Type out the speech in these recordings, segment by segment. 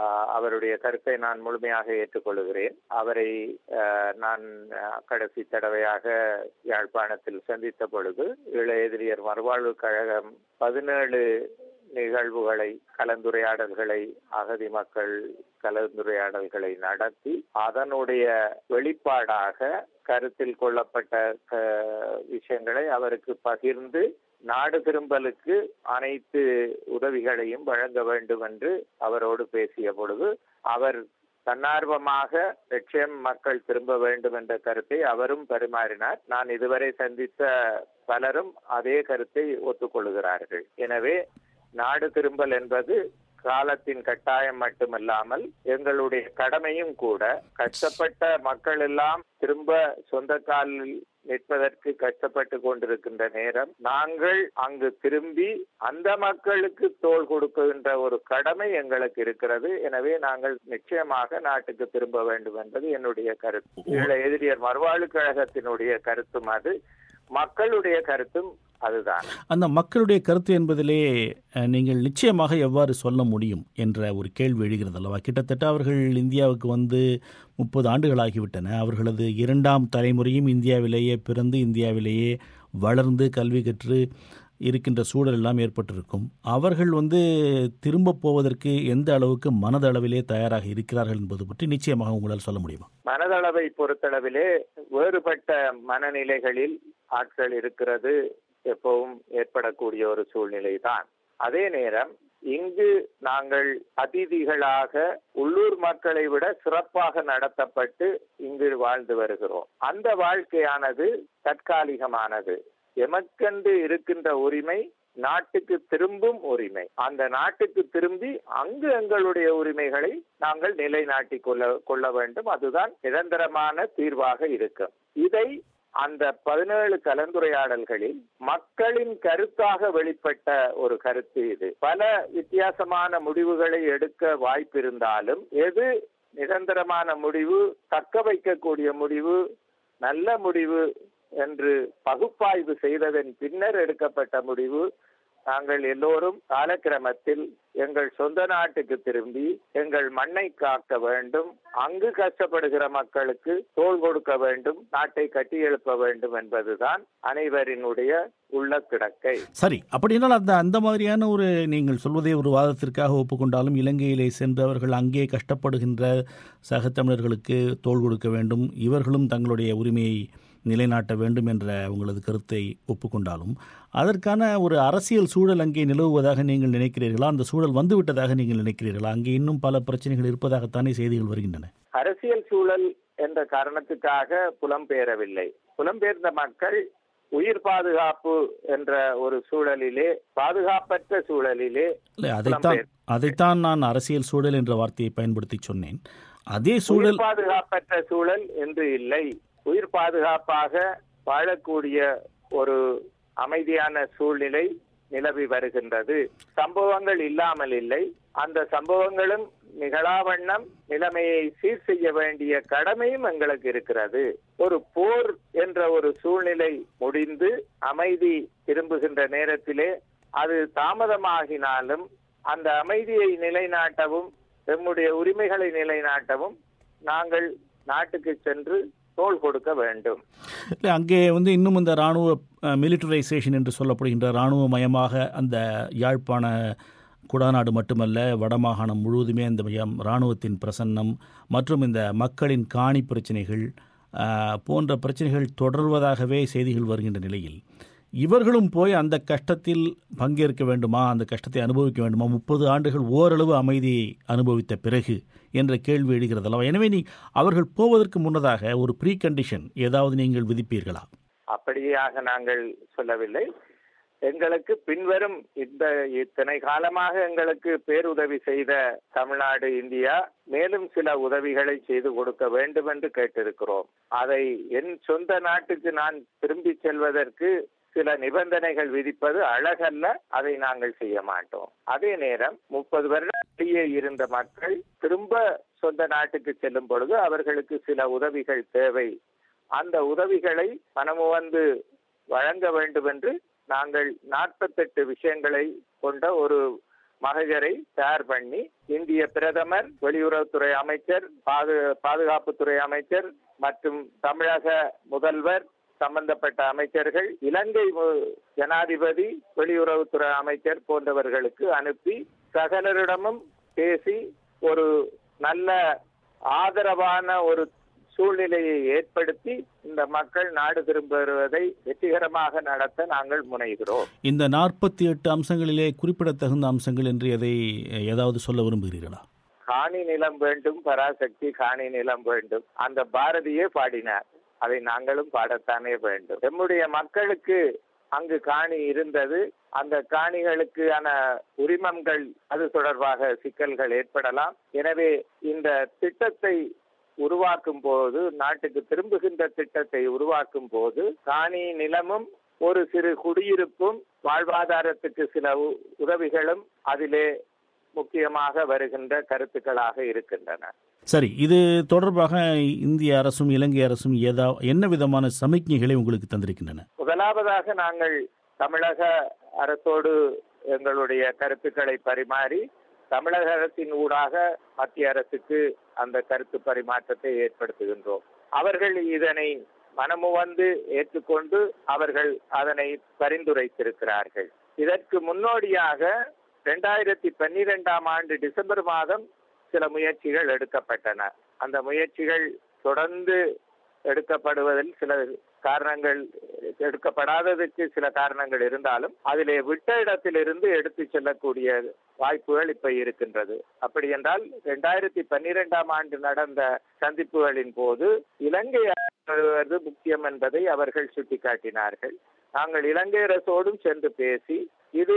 ஆஹ், அவருடைய கருத்தை நான் முழுமையாக ஏற்றுக்கொள்கிறேன் அவரை ஆஹ், நான் ஆஹ், கடைசி தடவையாக யாழ்ப்பாணத்தில் சந்தித்த பொழுது இளையதிரியர் மறுவாழ்வு கழகம் பதினேழு நிகழ்வுகளை கலந்துரையாடல்களை அகதி மக்கள் கலந்துரையாடல்களை நடத்தி அதனுடைய வெளிப்பாடாக கருத்தில் கொள்ளப்பட்ட க- விஷயங்களை அவருக்கு பகிர்ந்து நாடு திரும்பலுக்கு அனைத்து உதவிகளையும் வழங்க வேண்டும் என்று அவரோடு பேசிய பொழுது அவர் தன்னார்வமாக லட்சியம் மக்கள் திரும்ப வேண்டும் என்ற கருத்தை அவரும் பரிமாறினார் நான் இதுவரை சந்தித்த பலரும் அதே கருத்தை ஒத்துக்கொள்கிறார்கள் எனவே நாடு திரும்பல் என்பது காலத்தின் கட்டாயம் மட்டுமல்லாமல் எங்களுடைய கடமையும் கூட கஷ்டப்பட்ட மக்கள் எல்லாம் திரும்ப சொந்த காலில் நிற்பதற்கு கஷ்டப்பட்டு கொண்டிருக்கின்ற நேரம் நாங்கள் அங்கு திரும்பி அந்த மக்களுக்கு தோள் கொடுக்கின்ற ஒரு கடமை எங்களுக்கு இருக்கிறது எனவே நாங்கள் நிச்சயமாக நாட்டுக்கு திரும்ப வேண்டும் என்பது என்னுடைய கருத்து ஈழ எதிரியர் மறுவாழ்வு கழகத்தினுடைய கருத்தும் அது மக்களுடைய கருத்தும் அதுதான் அந்த மக்களுடைய கருத்து என்பதிலே அஹ், நீங்கள் நிச்சயமாக எவ்வாறு சொல்ல முடியும் என்ற ஒரு கேள்வி எழுகிறது அல்லவா கிட்டத்தட்ட அவர்கள் இந்தியாவுக்கு வந்து முப்பது ஆண்டுகளாகிவிட்டன அவர்களது இரண்டாம் தலைமுறையும் இந்தியாவிலேயே பிறந்து இந்தியாவிலேயே வளர்ந்து கல்வி கற்று இருக்கின்ற சூழல் எல்லாம் ஏற்பட்டிருக்கும் அவர்கள் வந்து திரும்ப போவதற்கு எந்த அளவுக்கு மனதளவிலே தயாராக இருக்கிறார்கள் என்பது பற்றி நிச்சயமாக உங்களால் சொல்ல முடியுமா மனதளவை பொறுத்தளவிலே வேறுபட்ட மனநிலைகளில் ஆட்கள் இருக்கிறது எப்பவும் ஏற்படக்கூடிய ஒரு சூழ்நிலை தான் அதே நேரம் இங்கு நாங்கள் அதிதிகளாக உள்ளூர் மக்களை விட சிறப்பாக நடத்தப்பட்டு இங்கு வாழ்ந்து வருகிறோம் அந்த வாழ்க்கையானது தற்காலிகமானது எமக்கென்று இருக்கின்ற உரிமை நாட்டுக்கு திரும்பும் உரிமை அந்த நாட்டுக்கு திரும்பி அங்கு எங்களுடைய உரிமைகளை நாங்கள் நிலைநாட்டிக் கொள்ள கொள்ள வேண்டும் அதுதான் நிரந்தரமான தீர்வாக இருக்கும் இதை அந்த பதினேழு கலந்துரையாடல்களில் மக்களின் கருத்தாக வெளிப்பட்ட ஒரு கருத்து இது பல வித்தியாசமான முடிவுகளை எடுக்க வாய்ப்பிருந்தாலும் எது நிரந்தரமான முடிவு தக்க வைக்கக்கூடிய முடிவு நல்ல முடிவு என்று பகுப்பாய்வு செய்ததன் பின்னர் எடுக்கப்பட்ட முடிவு நாங்கள் எல்லோரும் காலக்கிரமத்தில் எங்கள் சொந்த நாட்டுக்கு திரும்பி எங்கள் மண்ணை காக்க வேண்டும் அங்கு கஷ்டப்படுகிற மக்களுக்கு தோள் கொடுக்க வேண்டும் நாட்டை கட்டியெழுப்ப வேண்டும் என்பதுதான் அனைவரினுடைய உள்ள கிடக்கை சரி அப்படின்னால் அந்த அந்த மாதிரியான ஒரு நீங்கள் சொல்வதை ஒரு வாதத்திற்காக ஒப்புக்கொண்டாலும் இலங்கையிலே சென்றவர்கள் அங்கே கஷ்டப்படுகின்ற சக தமிழர்களுக்கு தோள் கொடுக்க வேண்டும் இவர்களும் தங்களுடைய உரிமையை நிலைநாட்ட வேண்டும் என்ற உங்களது கருத்தை ஒப்புக்கொண்டாலும் அதற்கான ஒரு அரசியல் சூழல் அங்கே நிலவுவதாக நீங்கள் நினைக்கிறீர்களா அந்த சூழல் வந்துவிட்டதாக நீங்கள் நினைக்கிறீர்களா அங்கே இன்னும் பல பிரச்சனைகள் இருப்பதாகத்தானே செய்திகள் வருகின்றன அரசியல் சூழல் என்ற காரணத்துக்காக புலம்பெயரவில்லை புலம்பெயர்ந்த மக்கள் உயிர் பாதுகாப்பு என்ற ஒரு சூழலிலே பாதுகாப்பற்ற சூழலிலே இல்லை அதைத்தான் அதைத்தான் நான் அரசியல் சூழல் என்ற வார்த்தையை பயன்படுத்தி சொன்னேன் அதே சூழல் உயிர் பாதுகாப்பற்ற சூழல் என்று இல்லை உயிர் பாதுகாப்பாக வாழக்கூடிய ஒரு அமைதியான சூழ்நிலை நிலவி வருகின்றது சம்பவங்கள் இல்லாமல் இல்லை அந்த சம்பவங்களும் நிகழாவண்ணம் நிலைமையை சீர் செய்ய வேண்டிய கடமையும் எங்களுக்கு இருக்கிறது ஒரு போர் என்ற ஒரு சூழ்நிலை முடிந்து அமைதி திரும்புகின்ற நேரத்திலே அது தாமதமாகினாலும் அந்த அமைதியை நிலைநாட்டவும் நம்முடைய உரிமைகளை நிலைநாட்டவும் நாங்கள் நாட்டுக்கு சென்று தோள் கொடுக்க வேண்டும் இல்லை அங்கே வந்து இன்னும் இந்த இராணுவ மிலிட்டரைசேஷன் என்று சொல்லப்படுகின்ற இராணுவ மயமாக அந்த யாழ்ப்பாண குடாநாடு மட்டுமல்ல வடமாகாணம் முழுவதுமே அந்த மையம் இராணுவத்தின் பிரசன்னம் மற்றும் இந்த மக்களின் காணி பிரச்சனைகள் ஆஹ், போன்ற பிரச்சனைகள் தொடர்வதாகவே செய்திகள் வருகின்ற நிலையில் இவர்களும் போய் அந்த கஷ்டத்தில் பங்கேற்க வேண்டுமா அந்த கஷ்டத்தை அனுபவிக்க வேண்டுமா முப்பது ஆண்டுகள் ஓரளவு அமைதியை அனுபவித்த பிறகு என்ற கேள்வி எழுகிறது அல்லவா எனவே நீ அவர்கள் போவதற்கு முன்னதாக ஒரு ப்ரீ கண்டிஷன் ஏதாவது நீங்கள் விதிப்பீர்களா அப்படியாக நாங்கள் சொல்லவில்லை எங்களுக்கு பின்வரும் இந்த இத்தனை காலமாக எங்களுக்கு பேருதவி செய்த தமிழ்நாடு இந்தியா மேலும் சில உதவிகளை செய்து கொடுக்க வேண்டும் என்று கேட்டிருக்கிறோம் அதை என் சொந்த நாட்டுக்கு நான் திரும்பி செல்வதற்கு சில நிபந்தனைகள் விதிப்பது அழகல்ல அதை நாங்கள் செய்ய மாட்டோம் அதே நேரம் முப்பது வருடம் வெளியே இருந்த மக்கள் திரும்ப சொந்த நாட்டுக்கு செல்லும் பொழுது அவர்களுக்கு சில உதவிகள் தேவை அந்த உதவிகளை மனமு வந்து வழங்க வேண்டும் என்று நாங்கள் நாற்பத்தெட்டு விஷயங்களை கொண்ட ஒரு மகஜரை தயார் பண்ணி இந்திய பிரதமர் வெளியுறவுத்துறை அமைச்சர் பாது பாதுகாப்புத்துறை அமைச்சர் மற்றும் தமிழக முதல்வர் சம்பந்தப்பட்ட அமைச்சர்கள் இலங்கை ஜனாதிபதி வெளியுறவுத்துறை அமைச்சர் போன்றவர்களுக்கு அனுப்பி சகலரிடமும் பேசி ஒரு நல்ல ஆதரவான ஒரு சூழ்நிலையை ஏற்படுத்தி இந்த மக்கள் நாடு திரும்ப வருவதை வெற்றிகரமாக நடத்த நாங்கள் முனைகிறோம் இந்த நாற்பத்தி எட்டு அம்சங்களிலே குறிப்பிடத்தகுந்த அம்சங்கள் என்று எதை ஏதாவது சொல்ல விரும்புகிறீர்களா காணி நிலம் வேண்டும் பராசக்தி காணி நிலம் வேண்டும் அந்த பாரதியே பாடினார் அதை நாங்களும் பாடத்தானே வேண்டும் நம்முடைய மக்களுக்கு அங்கு காணி இருந்தது அந்த காணிகளுக்கான உரிமங்கள் அது தொடர்பாக சிக்கல்கள் ஏற்படலாம் எனவே இந்த திட்டத்தை உருவாக்கும் போது நாட்டுக்கு திரும்புகின்ற திட்டத்தை உருவாக்கும் போது காணி நிலமும் ஒரு சிறு குடியிருப்பும் வாழ்வாதாரத்துக்கு சில உதவிகளும் அதிலே முக்கியமாக வருகின்ற கருத்துக்களாக இருக்கின்றன சரி இது தொடர்பாக இந்திய அரசும் இலங்கை அரசும் ஏதா என்ன விதமான சமிக்ஞைகளை உங்களுக்கு தந்திருக்கின்றன முதலாவதாக நாங்கள் தமிழக அரசோடு எங்களுடைய கருத்துக்களை பரிமாறி தமிழக அரசின் ஊடாக மத்திய அரசுக்கு அந்த கருத்து பரிமாற்றத்தை ஏற்படுத்துகின்றோம் அவர்கள் இதனை மனமு வந்து ஏற்றுக்கொண்டு அவர்கள் அதனை பரிந்துரைத்திருக்கிறார்கள் இதற்கு முன்னோடியாக இரண்டாயிரத்தி பன்னிரெண்டாம் ஆண்டு டிசம்பர் மாதம் சில முயற்சிகள் எடுக்கப்பட்டன அந்த முயற்சிகள் தொடர்ந்து எடுக்கப்படுவதில் சில காரணங்கள் எடுக்கப்படாததற்கு சில காரணங்கள் இருந்தாலும் அதிலே விட்ட இடத்திலிருந்து எடுத்து செல்லக்கூடிய வாய்ப்புகள் இப்ப இருக்கின்றது அப்படி என்றால் இரண்டாயிரத்தி பன்னிரெண்டாம் ஆண்டு நடந்த சந்திப்புகளின் போது இலங்கை வருவது முக்கியம் என்பதை அவர்கள் சுட்டிக்காட்டினார்கள் நாங்கள் இலங்கை அரசோடும் சென்று பேசி இது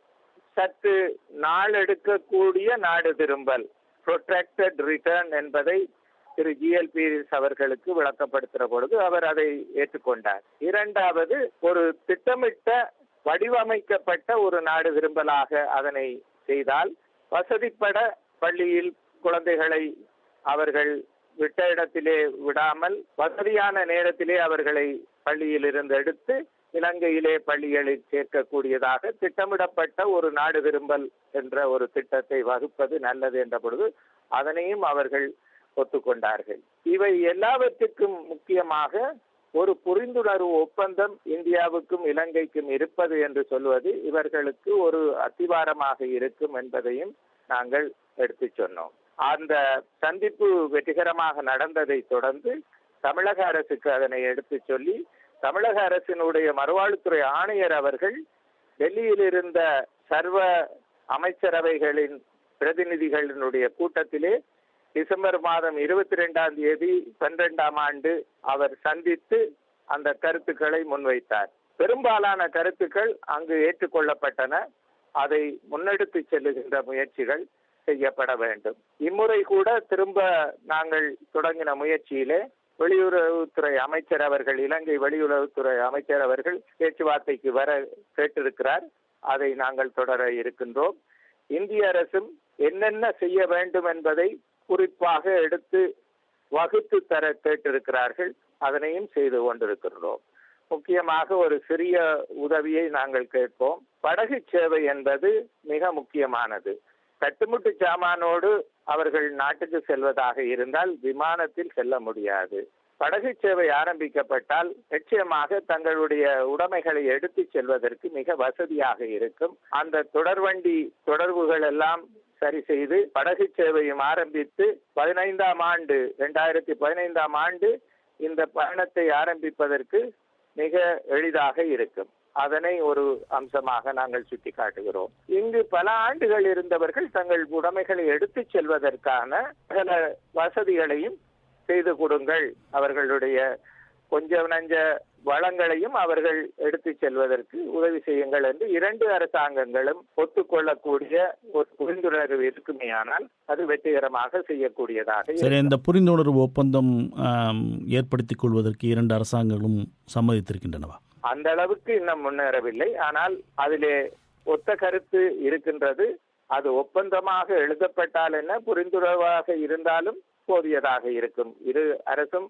சற்று நாள் எடுக்கக்கூடிய நாடு திரும்பல் ப்ரொட்ராக்டட் ரிட்டர்ன் என்பதை திரு ஜிஎல்பி அவர்களுக்கு விளக்கப்படுத்துகிற பொழுது அவர் அதை ஏற்றுக்கொண்டார் இரண்டாவது ஒரு திட்டமிட்ட வடிவமைக்கப்பட்ட ஒரு நாடு விரும்பலாக அதனை செய்தால் வசதிப்பட பள்ளியில் குழந்தைகளை அவர்கள் விட்ட இடத்திலே விடாமல் வசதியான நேரத்திலே அவர்களை பள்ளியில் இருந்து எடுத்து இலங்கையிலே பள்ளிகளில் சேர்க்கக்கூடியதாக திட்டமிடப்பட்ட ஒரு நாடு விரும்பல் என்ற ஒரு திட்டத்தை வகுப்பது நல்லது என்ற பொழுது அதனையும் அவர்கள் ஒத்துக்கொண்டார்கள் இவை எல்லாவற்றுக்கும் முக்கியமாக ஒரு புரிந்துணர்வு ஒப்பந்தம் இந்தியாவுக்கும் இலங்கைக்கும் இருப்பது என்று சொல்வது இவர்களுக்கு ஒரு அத்திவாரமாக இருக்கும் என்பதையும் நாங்கள் எடுத்து சொன்னோம் அந்த சந்திப்பு வெற்றிகரமாக நடந்ததை தொடர்ந்து தமிழக அரசுக்கு அதனை எடுத்து சொல்லி தமிழக அரசினுடைய மறுவாழ்வுத்துறை ஆணையர் அவர்கள் டெல்லியில் இருந்த சர்வ அமைச்சரவைகளின் பிரதிநிதிகளினுடைய கூட்டத்திலே டிசம்பர் மாதம் இருபத்தி ரெண்டாம் தேதி பன்னிரெண்டாம் ஆண்டு அவர் சந்தித்து அந்த கருத்துக்களை முன்வைத்தார் பெரும்பாலான கருத்துக்கள் அங்கு ஏற்றுக்கொள்ளப்பட்டன அதை முன்னெடுத்து செல்லுகின்ற முயற்சிகள் செய்யப்பட வேண்டும் இம்முறை கூட திரும்ப நாங்கள் தொடங்கின முயற்சியிலே வெளியுறவுத்துறை அமைச்சர் அவர்கள் இலங்கை வெளியுறவுத்துறை அமைச்சர் அவர்கள் பேச்சுவார்த்தைக்கு வர கேட்டிருக்கிறார் அதை நாங்கள் தொடர இருக்கின்றோம் இந்திய அரசும் என்னென்ன செய்ய வேண்டும் என்பதை குறிப்பாக எடுத்து வகுத்து தர கேட்டிருக்கிறார்கள் அதனையும் செய்து கொண்டிருக்கின்றோம் முக்கியமாக ஒரு சிறிய உதவியை நாங்கள் கேட்போம் படகு சேவை என்பது மிக முக்கியமானது கட்டுமுட்டு சாமானோடு அவர்கள் நாட்டுக்கு செல்வதாக இருந்தால் விமானத்தில் செல்ல முடியாது படகு சேவை ஆரம்பிக்கப்பட்டால் நிச்சயமாக தங்களுடைய உடைமைகளை எடுத்து செல்வதற்கு மிக வசதியாக இருக்கும் அந்த தொடர்வண்டி தொடர்புகள் எல்லாம் சரி செய்து படகு சேவையும் ஆரம்பித்து பதினைந்தாம் ஆண்டு இரண்டாயிரத்தி பதினைந்தாம் ஆண்டு இந்த பயணத்தை ஆரம்பிப்பதற்கு மிக எளிதாக இருக்கும் அதனை ஒரு அம்சமாக நாங்கள் சுட்டி காட்டுகிறோம் இங்கு பல ஆண்டுகள் இருந்தவர்கள் தங்கள் உடைமைகளை எடுத்துச் செல்வதற்கான பல வசதிகளையும் செய்து கொடுங்கள் அவர்களுடைய கொஞ்சம் நஞ்ச வளங்களையும் அவர்கள் எடுத்து செல்வதற்கு உதவி செய்யுங்கள் என்று இரண்டு அரசாங்கங்களும் ஒத்துக்கொள்ளக்கூடிய ஒரு புரிந்துணர்வு இருக்குமேயானால் அது வெற்றிகரமாக செய்யக்கூடியதாக சரி இந்த புரிந்துணர்வு ஒப்பந்தம் ஏற்படுத்திக் கொள்வதற்கு இரண்டு அரசாங்கங்களும் சம்மதித்திருக்கின்றனவா அந்த அளவுக்கு இன்னும் முன்னேறவில்லை ஆனால் அதிலே ஒத்த கருத்து இருக்கின்றது அது ஒப்பந்தமாக எழுதப்பட்டால் என்ன புரிந்துணர்வாக இருந்தாலும் போதியதாக இருக்கும் இரு அரசும்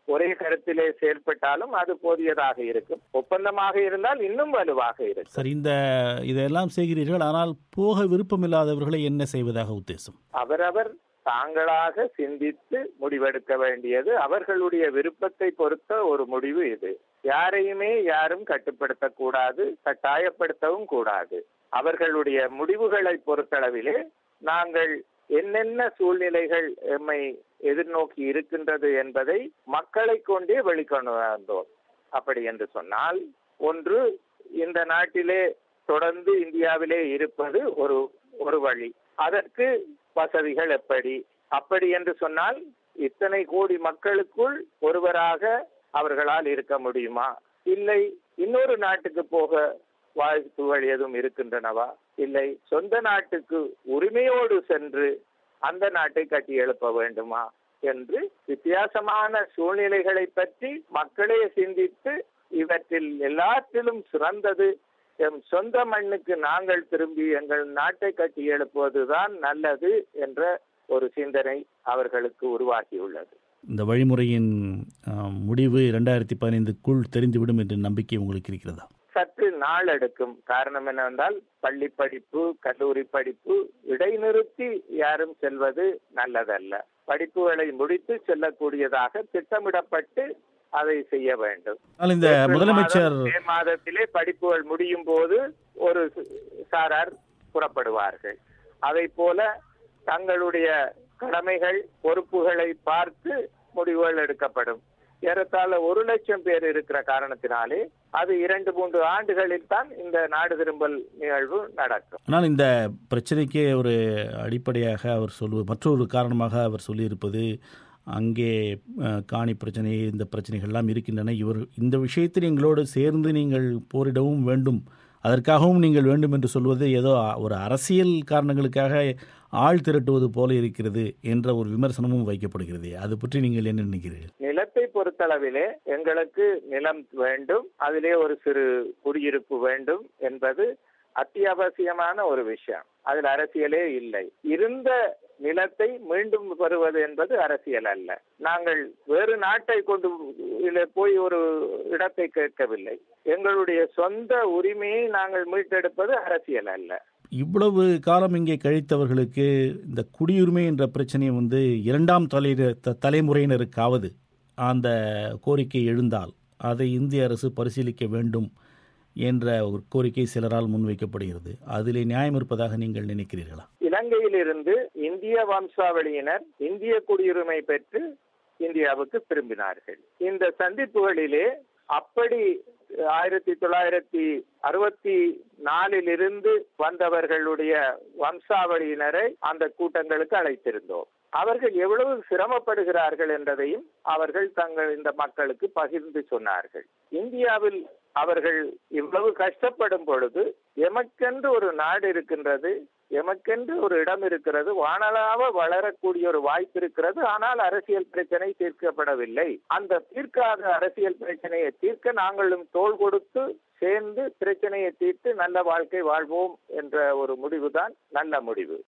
ஒரே கருத்திலே செயல்பட்டாலும் அது போதியதாக இருக்கும் ஒப்பந்தமாக இருந்தால் இன்னும் வலுவாக இருக்கும் சரி இந்த இதெல்லாம் செய்கிறீர்கள் ஆனால் போக விருப்பமில்லாதவர்களை என்ன செய்வதாக உத்தேசம் அவரவர் தாங்களாக சிந்தித்து முடிவெடுக்க வேண்டியது அவர்களுடைய விருப்பத்தை பொறுத்த ஒரு முடிவு இது யாரையுமே யாரும் கட்டுப்படுத்தக்கூடாது கட்டாயப்படுத்தவும் கூடாது அவர்களுடைய முடிவுகளை பொறுத்தளவிலே நாங்கள் என்னென்ன சூழ்நிலைகள் எம்மை எதிர்நோக்கி இருக்கின்றது என்பதை மக்களை கொண்டே வெளிக்கொண்டு வந்தோம் அப்படி என்று சொன்னால் ஒன்று இந்த நாட்டிலே தொடர்ந்து இந்தியாவிலே இருப்பது ஒரு ஒரு வழி அதற்கு வசதிகள் எப்படி அப்படி என்று சொன்னால் இத்தனை கோடி மக்களுக்குள் ஒருவராக அவர்களால் இருக்க முடியுமா இல்லை இன்னொரு நாட்டுக்கு போக வாய்ப்புகள் எதுவும் இருக்கின்றனவா இல்லை சொந்த நாட்டுக்கு உரிமையோடு சென்று அந்த நாட்டை கட்டி எழுப்ப வேண்டுமா என்று வித்தியாசமான சூழ்நிலைகளை பற்றி மக்களே சிந்தித்து இவற்றில் எல்லாத்திலும் சிறந்தது எம் சொந்த மண்ணுக்கு நாங்கள் திரும்பி எங்கள் நாட்டை கட்டி எழுப்புவதுதான் நல்லது என்ற ஒரு சிந்தனை அவர்களுக்கு உருவாகியுள்ளது இந்த வழிமுறையின் ஆம், முடிவு இரண்டாயிரத்தி பதினைந்துக்குள் தெரிந்துவிடும் என்ற நம்பிக்கை உங்களுக்கு இருக்கிறதா சற்று நாள் எடுக்கும் காரணம் என்னவென்றால் பள்ளி படிப்பு கல்லூரி படிப்பு இடைநிறுத்தி யாரும் செல்வது நல்லதல்ல படிப்புகளை முடித்து செல்லக்கூடியதாக திட்டமிடப்பட்டு அதை செய்ய வேண்டும் ஆனால் இந்த ஏப்ரல் முதலமைச்சர் மாதம், மே மாதத்திலே படிப்புகள் முடியும் போது ஒரு சாரார் புறப்படுவார்கள் அதை போல தங்களுடைய கடமைகள் பொறுப்புகளை பார்த்து முடிவுகள் எடுக்கப்படும் ஏறத்தாழ ஒரு லட்சம் பேர் இருக்கிற காரணத்தினாலே அது இரண்டு மூன்று ஆண்டுகளில் தான் இந்த நாடு திரும்பல் நிகழ்வு நடக்கும் ஆனால் இந்த பிரச்சனைக்கே ஒரு அடிப்படையாக அவர் சொல்வது மற்றொரு காரணமாக அவர் சொல்லியிருப்பது அங்கே அஹ், காணி பிரச்சனை இந்த பிரச்சனைகள்லாம் இருக்கின்றன இவர் இந்த விஷயத்தில் எங்களோடு சேர்ந்து நீங்கள் போரிடவும் வேண்டும் அதற்காகவும் நீங்கள் வேண்டும் என்று சொல்வது ஏதோ ஒரு அரசியல் காரணங்களுக்காக ஆள் திரட்டுவது போல இருக்கிறது என்ற ஒரு விமர்சனமும் வைக்கப்படுகிறது அது பற்றி நீங்கள் என்ன நினைக்கிறீர்கள் நிலத்தை பொறுத்தளவிலே எங்களுக்கு நிலம் வேண்டும் அதிலே ஒரு சிறு குடியிருப்பு வேண்டும் என்பது அத்தியாவசியமான ஒரு விஷயம் அதில் அரசியலே இல்லை இருந்த நிலத்தை மீண்டும் பெறுவது என்பது அரசியல் அல்ல நாங்கள் வேறு நாட்டை கொண்டு இதிலே போய் ஒரு இடத்தை கேட்கவில்லை எங்களுடைய சொந்த உரிமையை நாங்கள் மீட்டெடுப்பது அரசியல் அல்ல இவ்வளவு காலம் இங்கே கழித்தவர்களுக்கு இந்த குடியுரிமை என்ற பிரச்சனை வந்து இரண்டாம் தலை த- தலைமுறையினருக்காவது அந்த கோரிக்கை எழுந்தால் அதை இந்திய அரசு பரிசீலிக்க வேண்டும் என்ற ஒரு கோரிக்கை சிலரால் முன்வைக்கப்படுகிறது அதிலே நியாயம் இருப்பதாக நீங்கள் நினைக்கிறீர்களா இலங்கையிலிருந்து இந்திய வம்சாவளியினர் இந்திய குடியுரிமை பெற்று இந்தியாவுக்கு திரும்பினார்கள் இந்த சந்திப்புகளிலே அப்படி ஆயிரத்தி தொள்ளாயிரத்தி அறுபத்தி நாலிலிருந்து வந்தவர்களுடைய வம்சாவளியினரை அந்த கூட்டங்களுக்கு அழைத்திருந்தோம் அவர்கள் எவ்வளவு சிரமப்படுகிறார்கள் என்பதையும் அவர்கள் தங்கள் இந்த மக்களுக்கு பகிர்ந்து சொன்னார்கள் இந்தியாவில் அவர்கள் இவ்வளவு கஷ்டப்படும் பொழுது எமக்கென்று ஒரு நாடு இருக்கின்றது எமக்கென்று ஒரு இடம் இருக்கிறது வானலாவ வளரக்கூடிய ஒரு வாய்ப்பு இருக்கிறது ஆனால் அரசியல் பிரச்சனை தீர்க்கப்படவில்லை அந்த தீர்க்காத அரசியல் பிரச்சனையை தீர்க்க நாங்களும் தோள் கொடுத்து சேர்ந்து பிரச்சனையை தீர்த்து நல்ல வாழ்க்கை வாழ்வோம் என்ற ஒரு முடிவுதான் நல்ல முடிவு